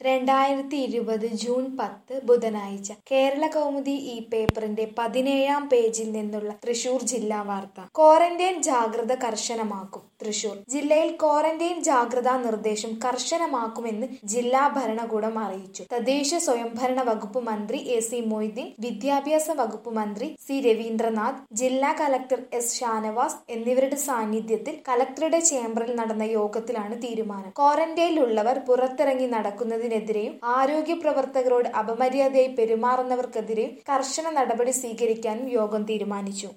രണ്ടായിരത്തി ഇരുപത് ജൂൺ പത്ത് ബുധനാഴ്ച കേരള കൗമുദി ഈ പേപ്പറിന്റെ പതിനേഴാം പേജിൽ നിന്നുള്ള തൃശൂർ ജില്ലാ വാർത്ത ക്വാറന്റൈൻ ജാഗ്രത കർശനമാക്കും തൃശൂർ ജില്ലയിൽ ക്വാറന്റൈൻ ജാഗ്രതാ നിർദ്ദേശം കർശനമാക്കുമെന്ന് ജില്ലാ ഭരണകൂടം അറിയിച്ചു തദ്ദേശ സ്വയംഭരണ വകുപ്പ് മന്ത്രി എ സി മൊയ്തീൻ വിദ്യാഭ്യാസ വകുപ്പ് മന്ത്രി സി രവീന്ദ്രനാഥ് ജില്ലാ കലക്ടർ എസ് ഷാനവാസ് എന്നിവരുടെ സാന്നിധ്യത്തിൽ കലക്ടറുടെ ചേംബറിൽ നടന്ന യോഗത്തിലാണ് തീരുമാനം ക്വാറന്റൈനിലുള്ളവർ പുറത്തിറങ്ങി നടക്കുന്നതിനെതിരെയും ആരോഗ്യ പ്രവർത്തകരോട് അപമര്യാദയായി പെരുമാറുന്നവർക്കെതിരെയും കർശന നടപടി സ്വീകരിക്കാനും യോഗം തീരുമാനിച്ചു